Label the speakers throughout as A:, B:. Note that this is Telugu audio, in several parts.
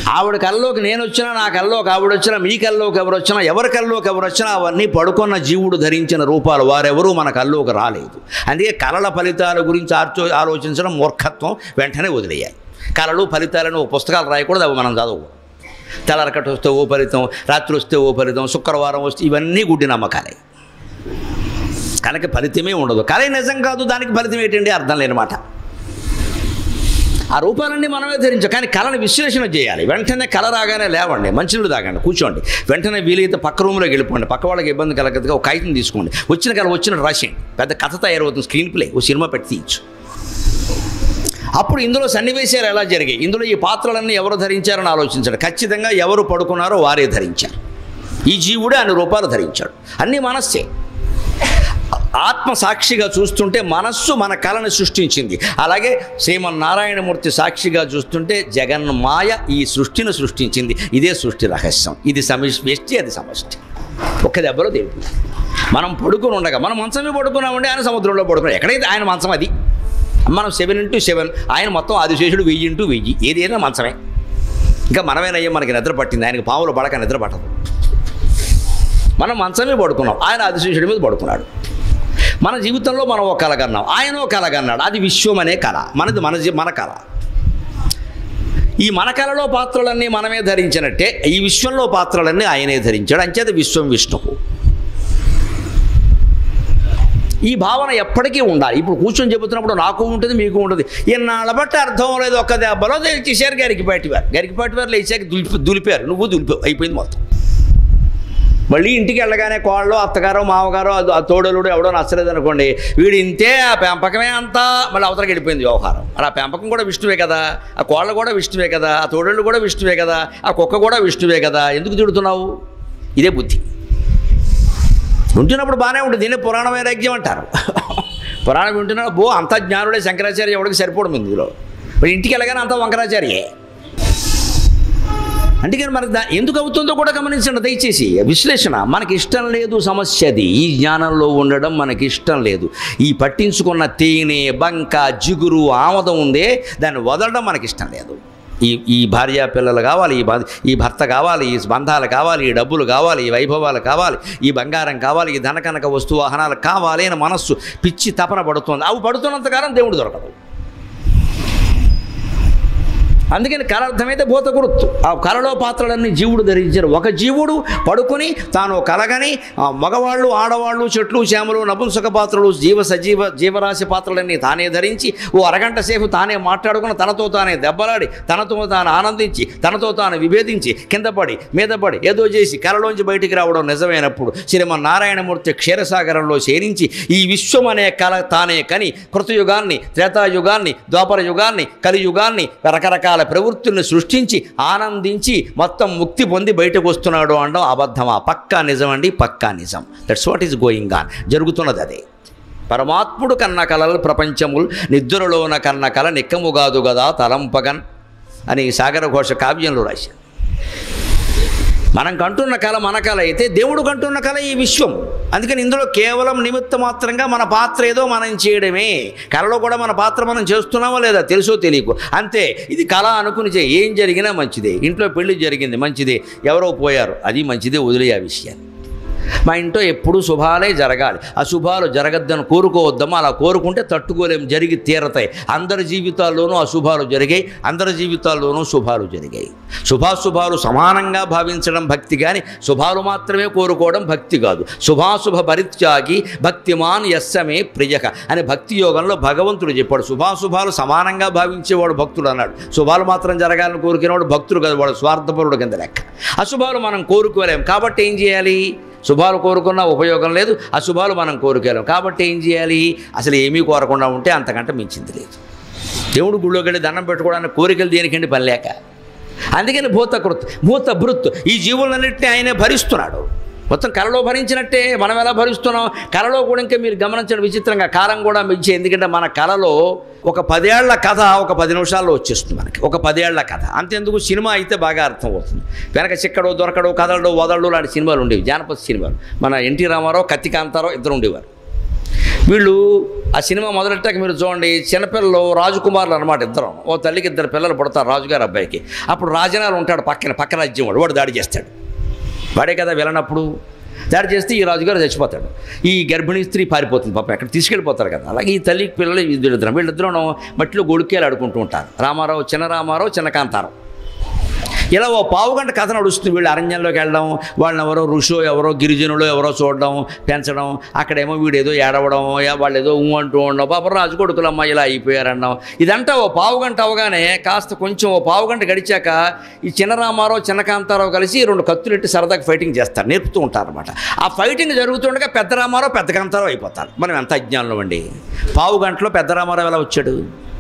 A: ఆవిడ కల్లోకి నేను వచ్చినా నా కల్లోకి ఆవిడ వచ్చినా మీ కల్లోకి ఎవరు వచ్చినా ఎవరి కల్లోకి ఎవరు వచ్చినా అవన్నీ పడుకున్న జీవుడు ధరించిన రూపాలు వారెవరూ మన కల్లోకి రాలేదు అందుకే కళల ఫలితాల గురించి ఆర్చో ఆలోచించడం మూర్ఖత్వం వెంటనే వదిలేయాలి కళలు ఫలితాలను ఓ పుస్తకాలు రాయకూడదు అవి మనం చదవకూడదు తెల్లరకట్టు వస్తే ఓ ఫలితం రాత్రి వస్తే ఓ ఫలితం శుక్రవారం వస్తే ఇవన్నీ గుడ్డి నమ్మకాలే కళకి ఫలితమే ఉండదు కళ నిజం కాదు దానికి ఫలితం ఏంటండి అర్థం లేని మాట ఆ రూపాలన్నీ మనమే ధరించాం కానీ కళని విశ్లేషణ చేయాలి వెంటనే కళ రాగానే లేవండి మంచినీళ్ళు తాగండి కూర్చోండి వెంటనే వీలైతే పక్క రూమ్లోకి వెళ్ళిపోండి పక్క వాళ్ళకి ఇబ్బంది కలగదుగా ఒక కాగితం తీసుకోండి వచ్చిన కళ వచ్చిన రాసేయండి పెద్ద కథ తయారవుతుంది స్క్రీన్ ప్లే ఓ సినిమా పెట్టి తీయచ్చు అప్పుడు ఇందులో సన్నివేశాలు ఎలా జరిగాయి ఇందులో ఈ పాత్రలన్నీ ఎవరు ధరించారని ఆలోచించాడు ఖచ్చితంగా ఎవరు పడుకున్నారో వారే ధరించారు ఈ జీవుడే అన్ని రూపాలు ధరించాడు అన్నీ మనస్సే ఆత్మ సాక్షిగా చూస్తుంటే మనస్సు మన కళను సృష్టించింది అలాగే శ్రీమన్నారాయణమూర్తి సాక్షిగా చూస్తుంటే జగన్మాయ ఈ సృష్టిని సృష్టించింది ఇదే సృష్టి రహస్యం ఇది సమిష్టి అది సమష్టి ఒక్క దెబ్బలో తెలిపి మనం పడుకుని ఉండగా మనం మంచమే పడుకున్నామండి ఆయన సముద్రంలో పడుకున్నాం ఎక్కడైతే ఆయన మంచం అది మనం సెవెన్ ఇంటూ సెవెన్ ఆయన మొత్తం ఆదిశేషుడు వెయ్యి ఇంటూ వెయ్యి ఏదైనా మంచమే ఇంకా మనమేనయ్యా మనకి నిద్ర పట్టింది ఆయనకి పాములు పడక నిద్ర పట్టదు మనం మంచమే పడుకున్నాం ఆయన ఆదిశేషుడి మీద పడుకున్నాడు మన జీవితంలో మనం ఒక కళ కన్నాం ఆయన ఒక కళ కన్నాడు అది విశ్వం అనే కళ మనది మన జీ- మన కళ ఈ మన కళలో పాత్రలన్నీ మనమే ధరించినట్టే ఈ విశ్వంలో పాత్రలన్నీ ఆయనే ధరించాడు అంచేత విశ్వం విష్ణువు ఈ భావన ఎప్పటికీ ఉండాలి ఇప్పుడు కూర్చొని చెబుతున్నప్పుడు నాకు ఉంటుంది మీకు ఉంటుంది ఎన్నాళ్ళ బట్టి అర్థం లేదు ఒక్క దెబ్బలో చేశారు గరికిపాటి వారు గరికిపాటి వారు లేచాక దులిపి దులిపారు నువ్వు దులిపావు అయిపోయింది మొత్తం మళ్ళీ ఇంటికి వెళ్ళగానే కోళ్ళు అత్తగారో మామగారో అది ఆ తోడలుడు ఎవడో నచ్చలేదు అనుకోండి వీడు ఇంతే ఆ పెంపకమే అంతా మళ్ళీ అవతలకి వెళ్ళిపోయింది వ్యవహారం అలా పెంపకం కూడా విష్ణువే కదా ఆ కోళ్ళ కూడా విష్ణువే కదా ఆ తోడళ్ళు కూడా విష్ణువే కదా ఆ కుక్క కూడా విష్ణువే కదా ఎందుకు తిడుతున్నావు ఇదే బుద్ధి ఉంటున్నప్పుడు బాగానే ఉంటుంది దీన్ని పురాణ వైరాగ్యం అంటారు పురాణం వింటున్నాడు బో అంత జ్ఞానుడే శంకరాచార్య ఎవడికి సరిపోవడం ఇందులో మరి ఇంటికి వెళ్ళగానే అంత వంకరాచార్యే అందుకని మరి దా ఎందుకు అవుతుందో కూడా గమనించండి దయచేసి విశ్లేషణ మనకి ఇష్టం లేదు సమస్య అది ఈ జ్ఞానంలో ఉండడం మనకి ఇష్టం లేదు ఈ పట్టించుకున్న తేనె బంక జిగురు ఆమదం ఉందే దాన్ని వదలడం మనకి ఇష్టం లేదు ఈ ఈ భార్య పిల్లలు కావాలి ఈ భ- ఈ భర్త కావాలి ఈ బంధాలు కావాలి ఈ డబ్బులు కావాలి ఈ వైభవాలు కావాలి ఈ బంగారం కావాలి ఈ ధనకనక వస్తు వాహనాలు కావాలి అని మనస్సు పిచ్చి తపన పడుతుంది అవి పడుతున్నంతకాలం దేవుడు దొరకదు అందుకని కళ అర్థమైతే భూత గుర్తు ఆ కళలో పాత్రలన్నీ జీవుడు ధరించారు ఒక జీవుడు పడుకొని తాను కలగని ఆ మగవాళ్ళు ఆడవాళ్ళు చెట్లు చేమలు నపుంసక పాత్రలు జీవ సజీవ జీవరాశి పాత్రలన్నీ తానే ధరించి ఓ అరగంట సేపు తానే మాట్లాడుకుని తనతో తానే దెబ్బలాడి తనతో తాను ఆనందించి తనతో తాను విభేదించి కింద పడి మీద పడి ఏదో చేసి కళలోంచి బయటికి రావడం నిజమైనప్పుడు శ్రీమన్నారాయణమూర్తి క్షీరసాగరంలో చేరించి ఈ విశ్వం అనే కళ తానే కని కృతయుగాన్ని త్రేతాయుగాన్ని ద్వాపర యుగాన్ని కలియుగాన్ని రకరకాల ప్రవృత్తుల్ని సృష్టించి ఆనందించి మొత్తం ముక్తి పొంది బయటకు వస్తున్నాడు అనడం అబద్ధమా పక్కా నిజం అండి పక్కా నిజం that's what is going on జరుగుతున్నది అదే పరమాత్ముడు కన్న కలలు ప్రపంచముల్ నిద్రలోన కన్న కల నిక్కముగాదు గదా తలంపగన్ అని సాగర ఘోష కావ్యంలో రాశారు మనం కంటున్న కళ మన కళ అయితే దేవుడు కంటున్న కళ ఈ విశ్వం అందుకని ఇందులో కేవలం నిమిత్త మాత్రంగా మన పాత్ర ఏదో మనం చేయడమే కళలో కూడా మన పాత్ర మనం చేస్తున్నామో లేదా తెలుసో తెలియకు అంతే ఇది కళ అనుకుని చేయి ఏం జరిగినా మంచిదే ఇంట్లో పెళ్లి జరిగింది మంచిదే ఎవరో పోయారు అది మంచిదే వదిలే ఆ విషయాన్ని మా ఇంట్లో ఎప్పుడూ శుభాలే జరగాలి అశుభాలు జరగద్దని కోరుకోవద్దామా అలా కోరుకుంటే తట్టుకోలేం జరిగి తీరతాయి అందరి జీవితాల్లోనూ అశుభాలు జరిగాయి అందరి జీవితాల్లోనూ శుభాలు జరిగాయి శుభాశుభాలు సమానంగా భావించడం భక్తి కానీ శుభాలు మాత్రమే కోరుకోవడం భక్తి కాదు శుభాశుభ పరిత్యాగి భక్తిమాన్ యస్సమే ప్రియక అని భక్తి యోగంలో భగవంతుడు చెప్పాడు శుభాశుభాలు సమానంగా భావించేవాడు భక్తుడు అన్నాడు శుభాలు మాత్రం జరగాలని కోరుకునేవాడు భక్తుడు కదా వాడు స్వార్థపరుడు కింద లెక్క అశుభాలు మనం కోరుకోలేం కాబట్టి ఏం చేయాలి శుభాలు కోరుకున్నా ఉపయోగం లేదు అశుభాలు మనం కోరుకోలేం కాబట్టి ఏం చేయాలి అసలు ఏమీ కోరకుండా ఉంటే అంతకంటే మించింది లేదు దేవుడు గుళ్ళోకి వెళ్ళి దండం పెట్టుకోవడానికి కోరికలు దేనికండి పని లేక అందుకని భూతకృత్ భూత భృత్ ఈ జీవులన్నింటినీ ఆయనే భరిస్తున్నాడు మొత్తం కళలో భరించినట్టే మనం ఎలా భరిస్తున్నాం కళలో కూడా ఇంకా మీరు గమనించడం విచిత్రంగా కాలం కూడా మించి ఎందుకంటే మన కళలో ఒక పదేళ్ల కథ ఒక పది నిమిషాల్లో వచ్చేస్తుంది మనకి ఒక పదేళ్ల కథ అంతెందుకు సినిమా అయితే బాగా అర్థమవుతుంది వెనక చిక్కడో దొరకడో కథలు వదలడు లాంటి సినిమాలు ఉండేవి జానపద సినిమాలు మన ఎన్టీ రామారావు కత్తి కాంతారావు ఇద్దరు ఉండేవారు వీళ్ళు ఆ సినిమా మొదలెట్టాక మీరు చూడండి చిన్నపిల్లలు రాజకుమారులు అనమాట ఇద్దరం ఓ తల్లికి ఇద్దరు పిల్లలు పుడతారు రాజుగారు అబ్బాయికి అప్పుడు రాజనాలు ఉంటాడు పక్కన పక్క రాజ్యం వాడు వాడు దాడి చేస్తాడు వాడే కదా వెళ్ళనప్పుడు దాడి చేస్తే ఈ రాజుగారు చచ్చిపోతాడు ఈ గర్భిణీ స్త్రీ పారిపోతుంది పాపం ఎక్కడ తీసుకెళ్ళిపోతారు కదా అలాగే ఈ తల్లికి పిల్లలు వీళ్ళిద్దరం వీళ్ళిద్దరం మట్టిలో గొడుకేలు ఆడుకుంటూ ఉంటారు రామారావు చిన్న రామారావు చిన్న కాంతారావు ఇలా ఓ పావు గంట కథ నడుస్తుంది వీళ్ళు అరణ్యంలోకి వెళ్ళడం వాళ్ళని ఎవరో ఋషో ఎవరో గిరిజనులు ఎవరో చూడడం పెంచడం అక్కడేమో వీడు ఏదో ఏడవడం యా వాళ్ళు ఏదో ఊ అంటూ ఉండడం పాప రాజు కొడుకులమ్మ ఇలా అయిపోయారనడం ఇదంతా ఓ పావు గంట అవగానే కాస్త కొంచెం ఓ పావు గంట గడిచాక ఈ చిన్న రామారావు చిన్న కాంతారావు కలిసి రెండు కత్తులెట్టి సరదాగా ఫైటింగ్ చేస్తారు నేర్పుతూ ఉంటారు అనమాట ఆ ఫైటింగ్ జరుగుతుండగా పెద్ద రామారావు పెద్ద కాంతారావు అయిపోతారు మనం ఎంత అజ్ఞానంలో అండి పావు గంటలో పెద్ద రామారావు ఎలా వచ్చాడు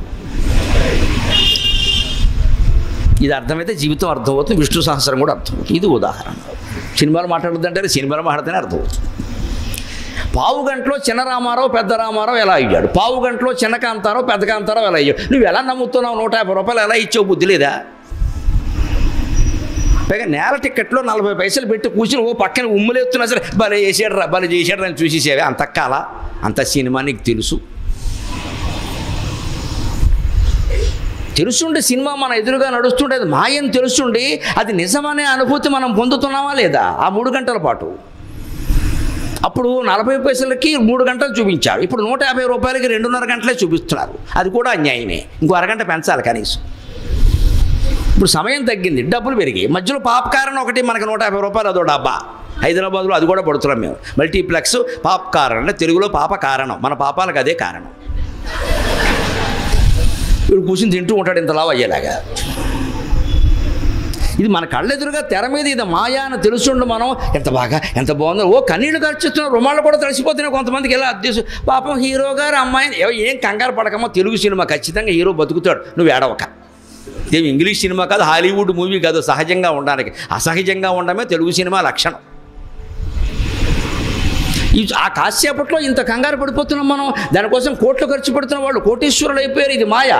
A: ఇది అర్థమైతే జీవితం అర్థమవుతుంది విష్ణు సహస్రం కూడా అర్థమవుతుంది ఇది ఉదాహరణ సినిమాలు మాట్లాడుతుందంటే సినిమాలు మాట్లాడితేనే అర్థమవుతుంది పావు గంటలో చిన్న రామారావు పెద్ద రామారావు ఎలా అయ్యాడు పావు గంటలో చిన్న కాంతారావు పెద్ద కాంతారావు ఎలా అయ్యాడు నువ్వు ఎలా నమ్ముతున్నావు నూట యాభై రూపాయలు ఎలా ఇచ్చావు బుద్ధి లేదా పైగా నేల టికెట్లో నలభై పైసలు పెట్టి కూర్చుని ఓ పక్కన ఉమ్ములేస్తున్నా సరే భలే చేసాడు రా భలే చేసాడు అని చూసేసేవే అంత కాల అంత సినిమా నీకు తెలుసు తెలుసుండి సినిమా మన ఎదురుగా నడుస్తుంటే అది మాయని తెలుసుండి అది నిజమనే అనుభూతి మనం పొందుతున్నామా లేదా ఆ మూడు గంటల పాటు అప్పుడు నలభై పైసలకి మూడు గంటలు చూపించారు ఇప్పుడు నూట యాభై రూపాయలకి రెండున్నర గంటలే చూపిస్తున్నారు అది కూడా అన్యాయమే ఇంకో అరగంట పెంచాలి కనీసం ఇప్పుడు సమయం తగ్గింది డబ్బులు పెరిగాయి మధ్యలో పాపకారణ ఒకటి మనకు నూట యాభై రూపాయలు అదో డబ్బా హైదరాబాద్లో అది కూడా పడుతున్నాం మేము మల్టీప్లెక్స్ పాపకారణ అంటే తెలుగులో పాప కారణం మన పాపాలకు అదే కారణం వీడు కూర్చుని తింటూ ఉంటాడు ఇంత లావు అయ్యేలాగా ఇది మన కళ్ళెదురుగా తెర మీద ఇది మాయా అని తెలుసుండు మనం ఎంత బాగా ఎంత బాగుందో ఓ కన్నీళ్ళు ఖర్చుతున్నారు రుమాళ్ళు కూడా తడిసిపోతున్నాయి కొంతమందికి ఎలా అద్దెసు పాపం హీరో గారు అమ్మాయిని ఏ- ఏం కంగారు పడకమో తెలుగు సినిమా ఖచ్చితంగా హీరో బతుకుతాడు నువ్వు ఏడవక ఇదేమి ఇంగ్లీష్ సినిమా కాదు హాలీవుడ్ మూవీ కాదు సహజంగా ఉండడానికి అసహజంగా ఉండడమే తెలుగు సినిమా లక్షణం ఈ ఆ కాసేపట్లో ఇంత కంగారు పడిపోతున్నాం మనం దానికోసం కోట్లు ఖర్చు పెడుతున్న వాళ్ళు కోటీశ్వరులు అయిపోయారు ఇది మాయా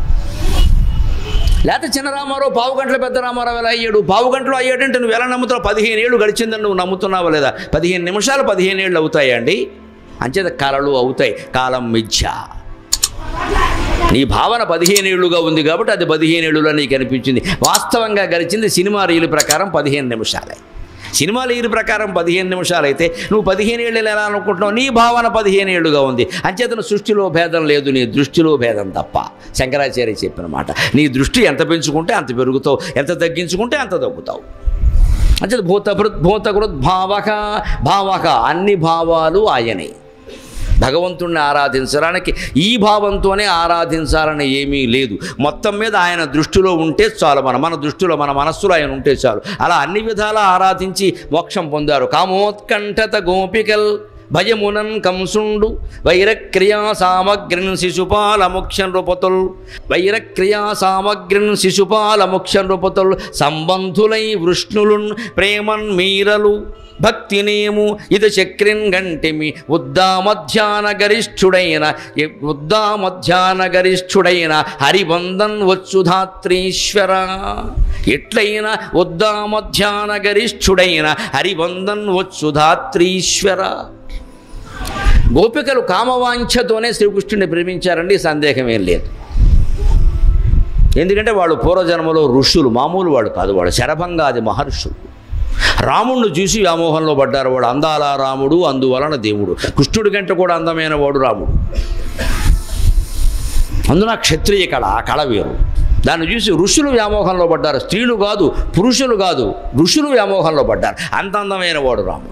A: లేకపోతే చిన్న రామారావు పావు గంటల పెద్ద రామారావు ఎలా అయ్యాడు పావు గంటలో అయ్యాడంటే నువ్వు ఎలా నమ్ముతావు పదిహేను ఏళ్ళు గడిచిందని నువ్వు నమ్ముతున్నావా లేదా పదిహేను నిమిషాలు పదిహేను ఏళ్ళు అవుతాయా అండి అంచేత కళలు అవుతాయి కాలం మిథ్య నీ భావన పదిహేను ఏళ్ళుగా ఉంది కాబట్టి అది పదిహేను ఏళ్ళులో నీకు అనిపించింది వాస్తవంగా గడిచింది సినిమా రీలు ప్రకారం పదిహేను నిమిషాలే సినిమా రీలు ప్రకారం పదిహేను నిమిషాలు అయితే నువ్వు పదిహేను ఏళ్ళు ఎలా అనుకుంటున్నావు నీ భావన పదిహేను ఏళ్ళుగా ఉంది అంచేతను సృష్టిలో భేదం లేదు నీ దృష్టిలో భేదం తప్ప శంకరాచార్య చెప్పిన మాట నీ దృష్టి ఎంత పెంచుకుంటే అంత పెరుగుతావు ఎంత తగ్గించుకుంటే అంత తగ్గుతావు అంచేత భూత భూత భావక భావక అన్ని భావాలు ఆయనే భగవంతుణ్ణి ఆరాధించడానికి ఈ భావంతోనే ఆరాధించాలని ఏమీ లేదు మొత్తం మీద ఆయన దృష్టిలో ఉంటే చాలు మన మన దృష్టిలో మన మనస్సులో ఆయన ఉంటే చాలు అలా అన్ని విధాలా ఆరాధించి మోక్షం పొందారు కామోత్కంఠత గోపికల్ భయమునన్ కంసుండు వైరక్రియా సామగ్రిన్ శిశుపాల ముఖ్య నృపతుల్ వైరక్రియా సామగ్రిన్ శిశుపాల ముఖ్య నృపతుల్ సంబంధులై వృష్ణులున్ ప్రేమన్ మీరలు భక్తినేము ఇది చక్రిన్ గంటిమి ఉద్దామధ్యాన గరిష్ఠుడైన ఉద్దామధ్యాన గరిష్ఠుడైన హరిబంధన్ వచ్చుధాత్రీశ్వర ఎట్లయిన ఉద్దామధ్యాన గరిష్ఠుడైన హరిబంధన్ వచ్చుధాత్రీశ్వర గోపికలు కామవాంఛతోనే శ్రీకృష్ణుడిని ప్రేమించారండి సందేహం ఏం లేదు ఎందుకంటే వాళ్ళు పూర్వజన్మలో ఋషులు మామూలు వాడు కాదు వాడు శరభంగాది మహర్షులు రాముణ్ణి చూసి వ్యామోహంలో పడ్డారు వాడు అందాల రాముడు అందువలన దేవుడు కృష్ణుడి కంటే కూడా అందమైన వాడు రాముడు అందున క్షత్రియ కళ ఆ కళ వేరు దాన్ని చూసి ఋషులు వ్యామోహంలో పడ్డారు స్త్రీలు కాదు పురుషులు కాదు ఋషులు వ్యామోహంలో పడ్డారు అంత అందమైన వాడు రాముడు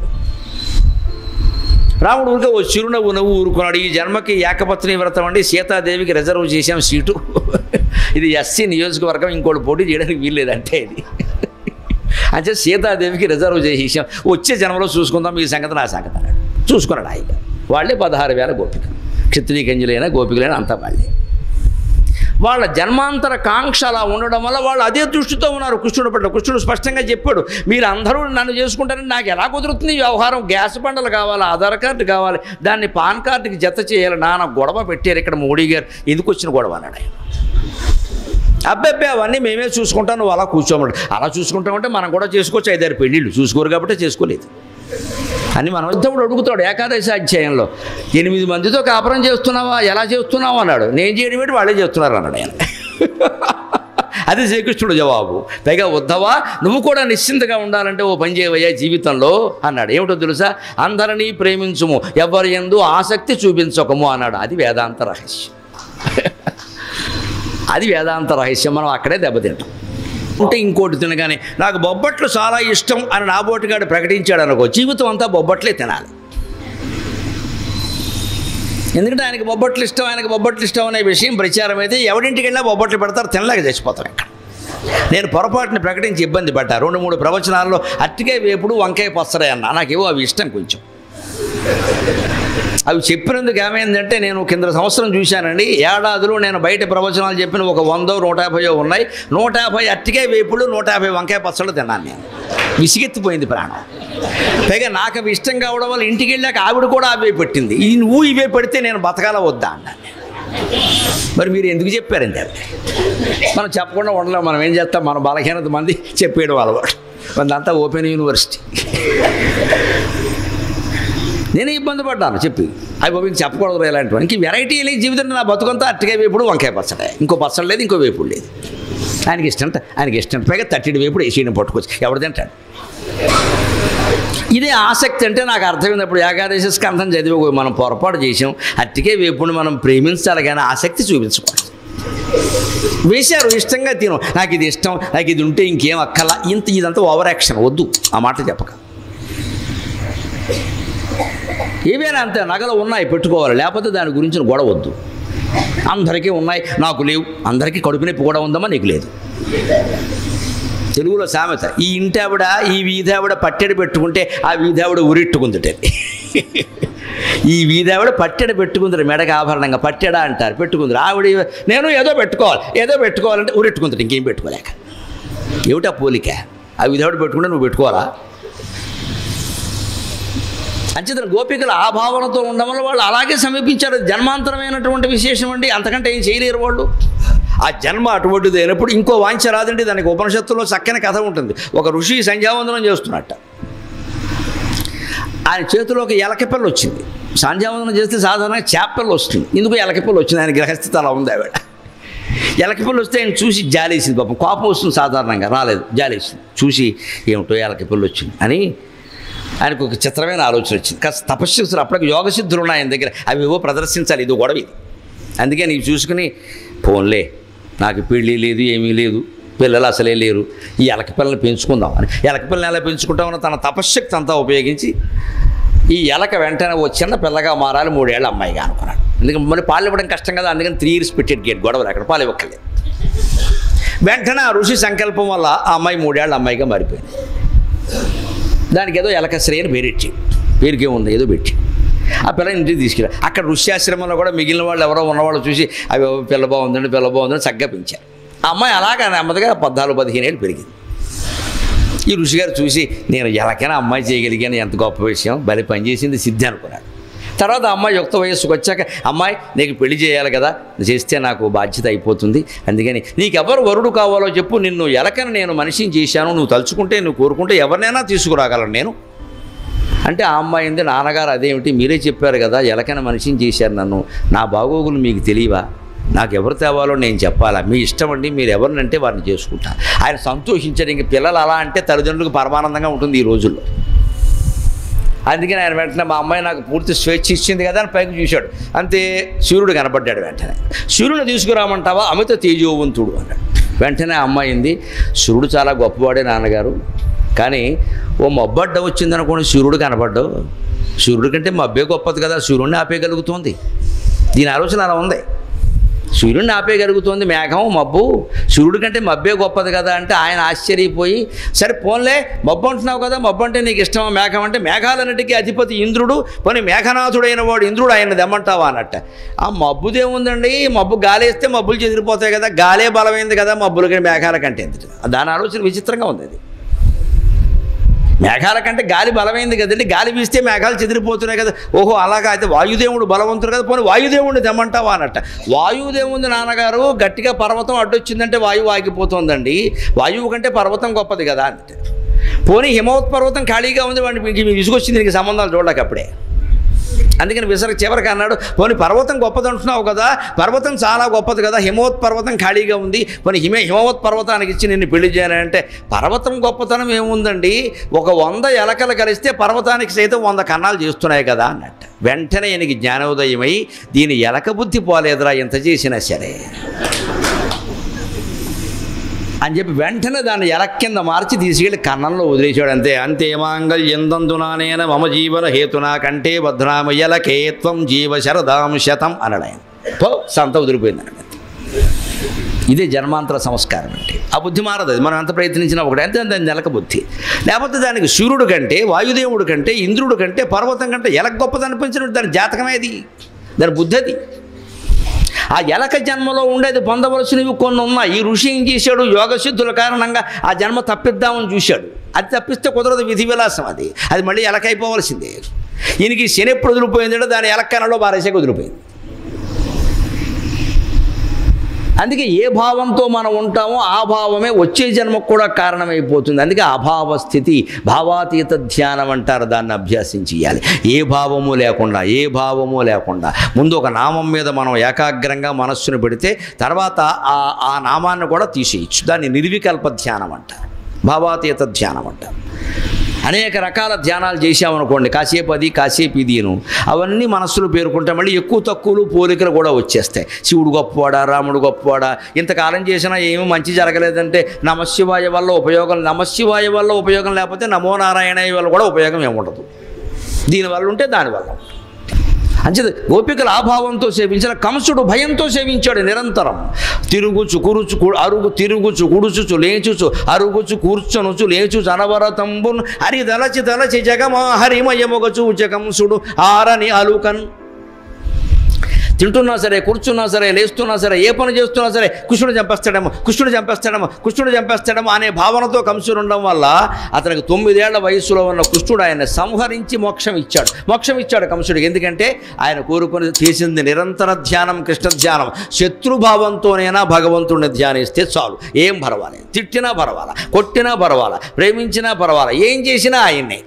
A: రాముడు ఊరికే ఓ చిరునవ్వు నవ్వు ఊరుకున్నాడు ఈ జన్మకి ఏకపత్ని వ్రతం అండి సీతాదేవికి రిజర్వ్ చేశాం సీటు ఇది ఎస్సీ నియోజకవర్గం ఇంకోటి పోటీ చేయడానికి వీల్లేదంటే ఇది అంటే సీతాదేవికి రిజర్వ్ చేసేసాం వచ్చే జన్మలో చూసుకుందాం ఈ సంగతి నా సంగతి అన్నాడు చూసుకున్నాడు ఆయన వాళ్ళే పదహారు వేల గోపికలు క్షత్రియ గంజులైనా గోపికలైనా అంతా వాళ్ళే వాళ్ళ జన్మాంతర కాంక్ష అలా ఉండడం వల్ల వాళ్ళు అదే దృష్టితో ఉన్నారు కృష్ణుడు పట్ల కృష్ణుడు స్పష్టంగా చెప్పాడు మీరు అందరూ నన్ను చేసుకుంటారని నాకు ఎలా కుదురుతుంది ఈ వ్యవహారం గ్యాస్ బండలు కావాలి ఆధార్ కార్డు కావాలి దాన్ని పాన్ కార్డుకి జత చేయాలి నాన్న గొడవ పెట్టారు ఇక్కడ మోడీ గారు ఎందుకు వచ్చిన గొడవ అన్నాడు ఆయన అబ్బాయి అవన్నీ మేమే చూసుకుంటాం నువ్వు అలా కూర్చోమన్నాడు అలా చూసుకుంటామంటే మనం కూడా చేసుకోవచ్చు ఐదారు పెళ్ళిళ్ళు చూసుకోరు కాబట్టి చేసుకోలేదు అని మన ఉద్ధవుడు అడుగుతాడు ఏకాదశి అధ్యాయంలో ఎనిమిది మందితో కాపురం చేస్తున్నావా ఎలా చేస్తున్నావు అన్నాడు నేను చేయడం ఏంటి వాళ్ళే చేస్తున్నారు అన్నాడు ఆయన అది శ్రీకృష్ణుడు జవాబు పైగా ఉద్ధవా నువ్వు కూడా నిశ్చింతగా ఉండాలంటే ఓ పని చేయవయ్యా జీవితంలో అన్నాడు ఏమిటో తెలుసా అందరినీ ప్రేమించుము ఎవరి ఎందు ఆసక్తి చూపించకము అన్నాడు అది వేదాంత రహస్యం అది వేదాంత రహస్యం మనం అక్కడే దెబ్బతింటాం ఉంటే ఇంకోటి తినగానే నాకు బొబ్బట్లు చాలా ఇష్టం అని నా బోటిగాడు ప్రకటించాడు అనుకో జీవితం అంతా బొబ్బట్లే తినాలి ఎందుకంటే ఆయనకి బొబ్బట్లు ఇష్టం ఆయనకి బొబ్బట్లు ఇష్టం అనే విషయం ప్రచారం అయితే ఎవరింటికి వెళ్ళినా బొబ్బట్లు పెడతారు తినలేక చచ్చిపోతాం ఇక్కడ నేను పొరపాటుని ప్రకటించి ఇబ్బంది పడ్డా రెండు మూడు ప్రవచనాల్లో అట్టికాయ వేపుడు వంకాయ పచ్చడే అన్నా నాకేవో అవి ఇష్టం కొంచెం అవి చెప్పినందుకు ఏమైందంటే నేను కింద సంవత్సరం చూశానండి ఏడాదిలో నేను బయట ప్రవచనాలు చెప్పిన ఒక వందో నూట యాభైయో ఉన్నాయి నూట యాభై అట్టికాయ వేపుడు నూట యాభై వంకాయ పచ్చళ్ళు తిన్నాను నేను విసిగెత్తిపోయింది ప్రాణం పైగా నాకు అవి ఇష్టం కావడం వల్ల ఇంటికి వెళ్ళాక ఆవిడ కూడా అవే పెట్టింది ఈ నువ్వు ఇవే పెడితే నేను బతకాల వద్దా అన్నాను నేను. మరి మీరు ఎందుకు చెప్పారండి అవి మనం చెప్పకుండా ఉండలేం మనం ఏం చేస్తాం మన బలహీనత మంది చెప్పేయడం అలవాటు మనదంతా ఓపెన్ యూనివర్సిటీ నేనే ఇబ్బంది పడ్డాను చెప్పి అవి బాబు ఇంక చెప్పకూడదు ఇలాంటివి ఇంక వెరైటీ లేదు జీవితం నా బతుకంతా అట్టగా వేపుడు వంకాయ పచ్చడే ఇంకో పచ్చడి లేదు ఇంకో వేపుడు లేదు ఆయనకి ఇష్టం ఆయనకి ఇష్టం పైగా తట్టిడి వేపుడు వేసేయడం పట్టుకోవచ్చు ఎవడు తింటాడు ఇదే ఆసక్తి అంటే నాకు అర్థమైనప్పుడు ఏకాదశి స్కంధం చదివి మనం పొరపాటు చేసాం అట్టికే వేపుని మనం ప్రేమించాలి కానీ ఆసక్తి చూపించకూడదు వేశారు ఇష్టంగా తిను నాకు ఇది ఇష్టం నాకు ఇది ఉంటే ఇంకేం అక్కల ఇంత ఇదంతా ఓవర్ యాక్షన్ వద్దు ఆ మాట చెప్పక ఏవైనా అంతే నగలు ఉన్నాయి పెట్టుకోవాలి లేకపోతే దాని గురించిన గొడవ వద్దు అందరికీ ఉన్నాయి నాకు లేవు అందరికీ కడుపు నొప్పి కూడా ఉందమ్మా నీకు లేదు తెలుగులో సామెత ఈ ఇంటి ఆవిడ ఈ వీధావిడ పట్టెడు పెట్టుకుంటే ఆ వీధావిడ ఉరిట్టుకుందిట ఈ వీధావిడ పట్టెడ పెట్టుకుందరు మెడక ఆభరణంగా పట్టెడా అంటారు పెట్టుకుందరు ఆవిడ నేను ఏదో పెట్టుకోవాలి ఏదో పెట్టుకోవాలంటే ఉరిట్టుకుందరు ఇంకేం పెట్టుకోలేక ఏమిటా పోలిక ఆ వీధావిడ పెట్టుకుంటే నువ్వు పెట్టుకోవాలా అంచేతన గోపికలు ఆ భావనతో ఉండడం వల్ల వాళ్ళు అలాగే సమీపించారు అది జన్మాంతరమైనటువంటి విశేషం అండి అంతకంటే ఏం చేయలేరు వాళ్ళు ఆ జన్మ అటువంటిది అయినప్పుడు ఇంకో వాంఛ రాదండి దానికి ఉపనిషత్తులో చక్కని కథ ఉంటుంది ఒక ఋషి సంధ్యావందనం చేస్తున్నట్ట ఆయన చేతిలో ఒక ఎలకపిల్ల వచ్చింది సంధ్యావందనం చేస్తే సాధారణంగా చేపపిల్ల వస్తుంది ఇందుకు ఎలకపిల్ల వచ్చింది ఆయన గ్రహస్థితి అలా ఉంది ఆవిడ ఎలకపిల్ల వస్తే ఆయన చూసి జాలేసింది పాపం కోపం వస్తుంది సాధారణంగా రాలేదు జాలేసింది చూసి ఏమిటో ఎలకపిల్ల వచ్చింది అని ఆయనకు ఒక చిత్రమైన ఆలోచన వచ్చింది కాస్త తపస్సు అప్పటికి యోగ సిద్ధులు ఉన్నాయి ఆయన దగ్గర అవి ఏవో ప్రదర్శించాలి ఇది గొడవ ఇది అందుకే నీకు చూసుకుని ఫోన్లే నాకు పెళ్ళి లేదు ఏమీ లేదు పిల్లలు అసలే లేరు ఈ ఎలక పిల్లల్ని పెంచుకుందాం అని ఎలక పిల్లల్ని ఎలా పెంచుకుంటామని తన తపశ్శక్తి అంతా ఉపయోగించి ఈ ఎలక వెంటనే ఓ చిన్న పిల్లగా మారాలి మూడేళ్ళ అమ్మాయిగా అనుకున్నాడు ఎందుకంటే మళ్ళీ పాలు ఇవ్వడం కష్టం కదా అందుకని త్రీ ఇయర్స్ పెట్టాడు గేట్ గొడవలు అక్కడ పాలు ఇవ్వక్కలేదు వెంటనే ఆ ఋషి సంకల్పం వల్ల ఆ అమ్మాయి మూడేళ్ళ అమ్మాయిగా మారిపోయింది దానికి ఏదో ఎలకశ్రీ అని పేరెట్టి పేరుకే ఉంది ఏదో పెట్టి ఆ పిల్లని ఇంటికి తీసుకెళ్ళి అక్కడ ఋష్యాశ్రమంలో కూడా మిగిలిన వాళ్ళు ఎవరో ఉన్నవాళ్ళు చూసి అవి పిల్ల బాగుందండి పిల్ల బాగుందని చక్కగా పెంచారు ఆ అమ్మాయి అలాగా నెమ్మదిగా పద్నాలుగు పదిహేను ఏళ్ళు పెరిగింది ఈ ఋషిగారు చూసి నేను ఎలాగైనా అమ్మాయి చేయగలిగాను ఎంత గొప్ప విషయం బలి పనిచేసింది సిద్ధి అనుకున్నాడు తర్వాత ఆ అమ్మాయి యుక్త వయస్సుకు వచ్చాక అమ్మాయి నీకు పెళ్లి చేయాలి కదా చేస్తే నాకు బాధ్యత అయిపోతుంది అందుకని నీకెవరు వరుడు కావాలో చెప్పు నిన్ను ఎలకని నేను మనిషిని చేశాను నువ్వు తలుచుకుంటే నువ్వు కోరుకుంటే ఎవరినైనా తీసుకురాగలను నేను అంటే ఆ అమ్మాయి ఉంది నాన్నగారు అదేమిటి మీరే చెప్పారు కదా ఎలకన మనిషిని చేశారు నన్ను నా బాగోగులు మీకు తెలియవా నాకు ఎవరు తేవాలో నేను చెప్పాలా మీ ఇష్టం అండి మీరు ఎవరినంటే వారిని చేసుకుంటా ఆయన సంతోషించారు ఇంక పిల్లలు అలా అంటే తల్లిదండ్రులకు పరమానందంగా ఉంటుంది ఈ రోజుల్లో అందుకని ఆయన వెంటనే మా అమ్మాయి నాకు పూర్తి స్వేచ్ఛ ఇచ్చింది కదా అని పైకి చూశాడు అంతే సూర్యుడు కనపడ్డాడు వెంటనే సూర్యుని తీసుకురామంటావా అమిత తేజోవంతుడు అన్నాడు వెంటనే ఆ అమ్మాయి ఉంది సూర్యుడు చాలా గొప్పవాడే నాన్నగారు కానీ ఓ మబ్బడ్డ వచ్చిందనుకోండి సూర్యుడు కనపడ్డావు సూర్యుడి కంటే మబ్బే గొప్పది కదా సూర్యుడిని ఆపేయగలుగుతుంది దీని ఆలోచన అలా ఉంది సూర్యుడిని ఆపేయగలుగుతుంది మేఘం మబ్బు సూర్యుడి కంటే మబ్బే గొప్పది కదా అంటే ఆయన ఆశ్చర్యపోయి సరే పోన్లే మబ్బు అంటున్నావు కదా మబ్బు అంటే నీకు ఇష్టమా మేఘం అంటే మేఘాలన్నిటికీ అధిపతి ఇంద్రుడు పోనీ మేఘనాథుడైన వాడు ఇంద్రుడు ఆయన దమ్మంటావా అన్నట్ట ఆ మబ్బుదేముందండి మబ్బు గాలేస్తే మబ్బులు చెదిరిపోతాయి కదా గాలే బలమైంది కదా మబ్బులు కంటే మేఘాల కంటే ఎందుకు దాని ఆలోచన విచిత్రంగా ఉంది అది మేఘాల కంటే గాలి బలమైంది కదండి గాలి వీస్తే మేఘాలు చెదిరిపోతున్నాయి కదా ఓహో అలాగా అయితే వాయుదేవుడు బలవంతుడు కదా పోనీ వాయుదేవుడిని తెమ్మంటావా అన్నట్ట వాయుదేవుంది నాన్నగారు గట్టిగా పర్వతం అడ్డొచ్చిందంటే వాయువు ఆగిపోతుందండి వాయువు కంటే పర్వతం గొప్పది కదా అంటే పోనీ హిమవత్ పర్వతం ఖాళీగా ఉంది వాడిని మీకు విసుగొచ్చింది నీకు సంబంధాలు చూడలేక అప్పుడే అందుకని విసరకు చివరికి అన్నాడు పోనీ పర్వతం గొప్పది అంటున్నావు కదా పర్వతం చాలా గొప్పది కదా హిమవత్ పర్వతం ఖాళీగా ఉంది పోనీ హిమ హిమవత్ పర్వతానికి ఇచ్చి నిన్ను పెళ్లి చేయాలంటే పర్వతం గొప్పతనం ఏముందండి ఒక వంద ఎలకలు కలిస్తే పర్వతానికి సైతం వంద కన్నాలు చేస్తున్నాయి కదా అన్నట్టు వెంటనే ఈయనకి జ్ఞానోదయమై దీని ఎలక బుద్ధి పోలేదురా ఎంత చేసినా సరే అని చెప్పి వెంటనే దాన్ని ఎలక్ కింద మార్చి తీసుకెళ్ళి కన్నంలో వదిలేశాడు అంతే అంతే మాంగళ్యందందునానేన మమ జీవన హేతునా కంటే భద్రామ ఎలకేత్వం జీవ శరదాం శతం అన్నాడు ఆయన పో సంత వదిలిపోయింది అన్నాడు అంతే. ఇదే జన్మాంతర సంస్కారం అంటే ఆ బుద్ధి మారదు అది మనం ఎంత ప్రయత్నించినా ఒకటి అంతే దాని నెలక బుద్ధి లేకపోతే దానికి సూర్యుడు కంటే వాయుదేవుడు కంటే ఇంద్రుడు కంటే పర్వతం కంటే ఎలక గొప్పది అనిపించిన దాని జాతకమేది దాని బుద్ధి అది ఆ ఎలక జన్మలో ఉండేది పొందవలసినవి కొన్ని ఉన్నాయి ఈ ఋషి ఏం చేశాడు యోగ సిద్ధుల కారణంగా ఆ జన్మ తప్పిద్దామని చూశాడు అది తప్పిస్తే కుదరదు విధి విలాసం అది అది మళ్ళీ ఎలకైపోవలసిందే ఈయనకి శని ఎప్పుడు వదిలిపోయిందంటే దాని ఎలక్కనలో బారేసాక వదిలిపోయింది అందుకే ఏ భావంతో మనం ఉంటామో ఆ భావమే వచ్చే జన్మకు కూడా కారణమైపోతుంది అందుకే అభావ స్థితి భావాతీత ధ్యానం అంటారు దాన్ని అభ్యాసం చేయాలి ఏ భావము లేకుండా ఏ భావము లేకుండా ముందు ఒక నామం మీద మనం ఏకాగ్రంగా మనస్సును పెడితే తర్వాత ఆ ఆ నామాన్ని కూడా తీసేయచ్చు దాన్ని నిర్వికల్ప ధ్యానం అంటారు భావాతీత ధ్యానం అంటారు అనేక రకాల ధ్యానాలు చేశామనుకోండి కాసేపు అది కాసేపు ఇదిను అవన్నీ మనస్సులో పేరుకుంటే మళ్ళీ ఎక్కువ తక్కువలు పోలికలు కూడా వచ్చేస్తాయి శివుడు గొప్పవాడా రాముడు గొప్పవాడా ఇంతకాలం చేసినా ఏమీ మంచి జరగలేదంటే నమశివాయ వల్ల ఉపయోగం నమశివాయ వల్ల ఉపయోగం లేకపోతే నమో నారాయణ వల్ల కూడా ఉపయోగం ఏముండదు దీనివల్ల ఉంటే దానివల్ల ఉంటుంది అంచేది గోపికల ఆభావంతో సేవించిన కంసుడు భయంతో సేవించాడు నిరంతరం తిరుగుచు కురుచు కు- అరుగు తిరుగుచు కుడుచుచు లేచుచు అరుగుచు కూర్చొనుచు లేచుచు అనవరతంబున్ హరి దలచి దలచి జగమా హరిమయముగచు కంసుడు ఆరని అలుకన్ తింటున్నా సరే కూర్చున్నా సరే లేస్తున్నా సరే ఏ పని చేస్తున్నా సరే కృష్ణుడు చంపేస్తాడేమో కృష్ణుడు చంపేస్తాడేమో కృష్ణుడు చంపేస్తాడేమో అనే భావనతో కంసుడు ఉండడం వల్ల అతనికి తొమ్మిదేళ్ల వయసులో ఉన్న కృష్ణుడు ఆయన సంహరించి మోక్షం ఇచ్చాడు మోక్షం ఇచ్చాడు కంసుడికి ఎందుకంటే ఆయన కోరుకొని చేసింది నిరంతర ధ్యానం కృష్ణ ధ్యానం శత్రుభావంతోనైనా భగవంతుడిని ధ్యానిస్తే చాలు ఏం పర్వాలేదు తిట్టినా పర్వాలా కొట్టినా పర్వాలా ప్రేమించినా పర్వాలా ఏం చేసినా ఆయన్నే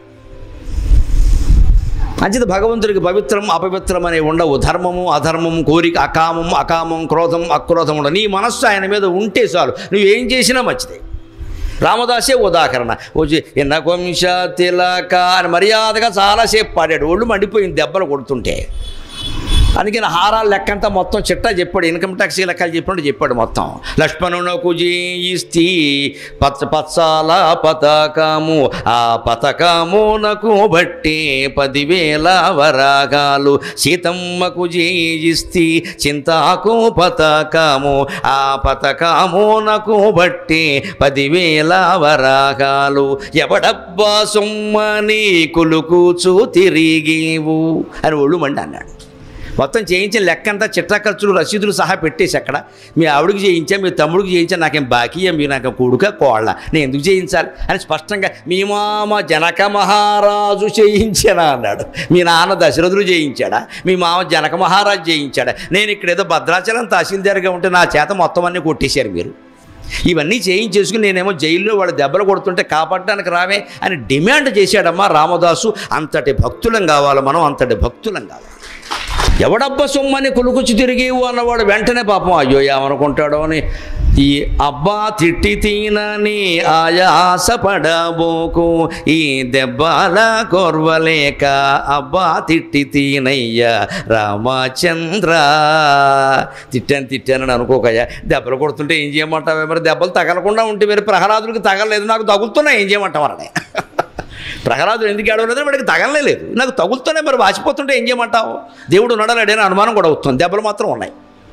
A: అంచేత భగవంతుడికి పవిత్రం అపవిత్రం అనేవి ఉండవు ధర్మము అధర్మము కోరిక అకామం అకామం క్రోధం అక్రోధం ఉండవు నీ మనస్సు ఆయన మీద ఉంటే చాలు నువ్వు ఏం చేసినా మంచిదే రామదాసే ఉదాహరణ వచ్చి ఎన్న కొంశ తిలక అని మర్యాదగా చాలాసేపు పాడాడు ఒళ్ళు మండిపోయింది దెబ్బలు కొడుతుంటే అందుకని హారాలు లెక్కంతా మొత్తం చిట్టా చెప్పాడు ఇన్కమ్ ట్యాక్స్ లెక్కలు చెప్పినట్టు చెప్పాడు మొత్తం లక్ష్మణునకు జయిస్తి పచ్చ పచ్చాల పతకము ఆ పతకమునకు బట్టి పదివేల వరాగాలు సీతమ్మకు జయిస్తి చింతాకు పతకము ఆ పతకమునకు బట్టి పదివేల వరాగాలు ఎవడబ్బా సొమ్మని కులుకూచు తిరిగేవు అని ఒళ్ళు మండి అన్నాడు మొత్తం చేయించిన లెక్కంతా చిట్టా ఖర్చులు రసీదులు సహా పెట్టేసి అక్కడ మీ ఆవిడకి చేయించా మీ తమ్ముడికి చేయించా నాకేం బాకీయా మీరు నాకు కొడుక కోళ్ళ నేను ఎందుకు చేయించాలి అని స్పష్టంగా మీ మామ జనక మహారాజు చేయించానా అన్నాడు మీ నాన్న దశరథుడు చేయించాడా మీ మామ జనక మహారాజు చేయించాడా నేను ఇక్కడ ఏదో భద్రాచలం తహసీల్దార్గా ఉంటే నా చేత మొత్తం అన్నీ కొట్టేశారు మీరు ఇవన్నీ చేయించేసుకుని నేనేమో జైల్లో వాడు దెబ్బలు కొడుతుంటే కాపాడడానికి రావే అని డిమాండ్ చేశాడమ్మా రామదాసు అంతటి భక్తులం కావాలి మనం అంతటి భక్తులం కావాలి ఎవడబ్బ సొమ్మని కొలుకుచి తిరిగేవు అన్నవాడు వెంటనే పాపం అయ్యో ఏమనుకుంటాడో అని ఈ అబ్బా తిట్టి తీనని ఆయాస పడబోకు ఈ దెబ్బల కొర్వలేక అబ్బా తిట్టి తీనయ్య రామచంద్ర తిట్టాను తిట్టానని అనుకోకయ్యా దెబ్బలు కొడుతుంటే ఏం చేయమంటావే మరి దెబ్బలు తగలకుండా ఉంటే మరి ప్రహ్లాదుడికి తగలలేదు నాకు తగులుతున్నా ఏం చేయమంటావు అనే ప్రహ్లాదుడు ఎందుకు ఏడవలేదు వాడికి తగలలేదు నాకు తగులుతూనే మరి వాచిపోతుంటే ఏం చేయమంటావు దేవుడు నడలేడని అనుమానం కూడా అవుతుంది దెబ్బలు మాత్రం ఉన్నాయి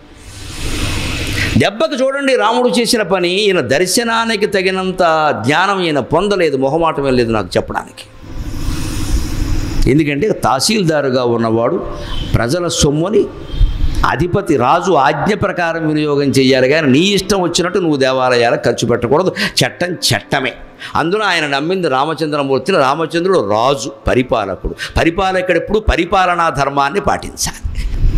A: దెబ్బకు చూడండి రాముడు చేసిన పని ఈయన దర్శనానికి తగినంత జ్ఞానం ఈయన పొందలేదు మొహమాటం లేదు నాకు చెప్పడానికి ఎందుకంటే తహసీల్దారుగా ఉన్నవాడు ప్రజల సొమ్ముని అధిపతి రాజు ఆజ్ఞ ప్రకారం వినియోగం చేయాలి కానీ నీ ఇష్టం వచ్చినట్టు నువ్వు దేవాలయాలకు ఖర్చు పెట్టకూడదు చట్టం చట్టమే అందులో ఆయన నమ్మింది రామచంద్రమూర్తిని రామచంద్రుడు రాజు పరిపాలకుడు పరిపాలకుడు ఎప్పుడు పరిపాలనా ధర్మాన్ని పాటించాలి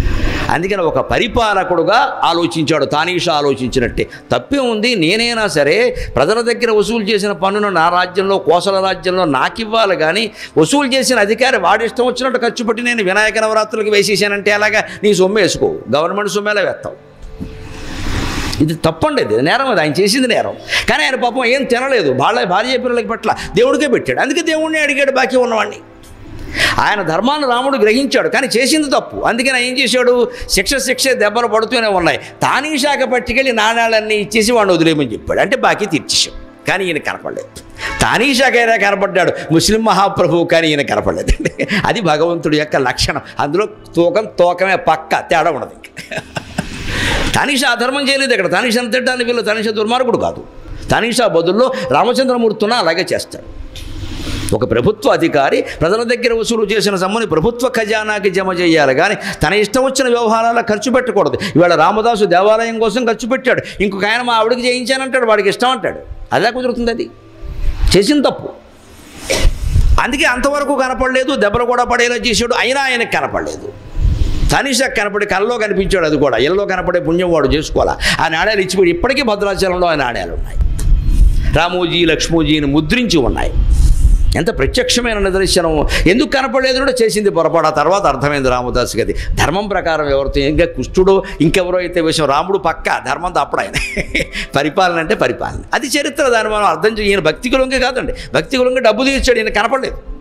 A: అందుకని ఒక పరిపాలకుడుగా ఆలోచించాడు తానీషా ఆలోచించినట్టే తప్పే ఉంది నేనైనా సరే ప్రజల దగ్గర వసూలు చేసిన పన్నును నా రాజ్యంలో కోసల రాజ్యంలో నాకు ఇవ్వాలి కానీ వసూలు చేసిన అధికారి వాడి ఇష్టం వచ్చినట్టు ఖర్చు పెట్టి నేను వినాయక నవరాత్రులకు వేసేసానంటే అలాగా నీ సొమ్ము వేసుకో గవర్నమెంట్ సొమ్ము ఎలా వేస్తావు ఇది తప్పండి ఇది నేరం అది ఆయన చేసింది నేరం కానీ ఆయన పాపం ఏం తినలేదు వాళ్ళ భార్య పిల్లలకి పట్ల దేవుడికే పెట్టాడు అందుకే దేవుడిని అడిగాడు బాకీ ఉన్నవాడిని ఆయన ధర్మాన్ని రాముడు గ్రహించాడు కానీ చేసింది తప్పు అందుకని ఆయన ఏం చేశాడు శిక్ష శిక్ష దెబ్బలు పడుతూనే ఉన్నాయి తానీశాఖ పట్టుకెళ్ళి నాణాలన్నీ ఇచ్చేసి వాడిని వదిలేయమని చెప్పాడు అంటే బాకీ తీర్చేశాం కానీ ఈయన కనపడలేదు తానీషాకైనా కనపడ్డాడు ముస్లిం మహాప్రభువు కానీ ఈయన కనపడలేదండి అది భగవంతుడి యొక్క లక్షణం అందులో తూకం తూకమే పక్క తేడా ఉండదు ఇంకా తనిష అధర్మం చేయలేదు ఇక్కడ తనిష తిట్టడానికి వీళ్ళు తనిష దుర్మార్గుడు కాదు తనిష బదుల్లో రామచంద్రమూర్తిన అలాగే చేస్తాడు ఒక ప్రభుత్వ అధికారి ప్రజల దగ్గర వసూలు చేసిన సొమ్ముని ప్రభుత్వ ఖజానాకి జమ చేయాలి కానీ తన ఇష్టం వచ్చిన వ్యవహారాల్లో ఖర్చు పెట్టకూడదు ఇవాళ రామదాసు దేవాలయం కోసం ఖర్చు పెట్టాడు ఇంకొక ఆయన మా ఆవిడకి చేయించానంటాడు వాడికి ఇష్టం అంటాడు అదే కుదురుతుంది అది చేసిన తప్పు అందుకే అంతవరకు కనపడలేదు దెబ్బలు కూడా పడేలా చేశాడు అయినా ఆయనకు కనపడలేదు తనిష కనపడి కళ్ళలో కనిపించాడు అది కూడా ఇళ్ళలో కనపడే పుణ్యం వాడు చేసుకోవాలా ఆ నాణ్యాలు ఇచ్చిపోయి ఇప్పటికీ భద్రాచలంలో ఆ నాణ్యాలు ఉన్నాయి రామోజీ లక్ష్మోజీని ముద్రించి ఉన్నాయి ఎంత ప్రత్యక్షమైన నిదర్శనం ఎందుకు కనపడలేదు కూడా చేసింది పొరపాటు ఆ తర్వాత అర్థమైంది రామదాస్ గది ధర్మం ప్రకారం ఎవరితో ఇంకా కుష్టుడో ఇంకెవరో అయితే విషయం రాముడు పక్క ధర్మం తప్పుడు ఆయన పరిపాలన అంటే పరిపాలన అది చరిత్ర దాన్ని మనం అర్థం చేయ ఈయన భక్తి కులంగా కాదండి భక్తి కులంగా డబ్బు తీర్చాడు ఈయన కనపడలేదు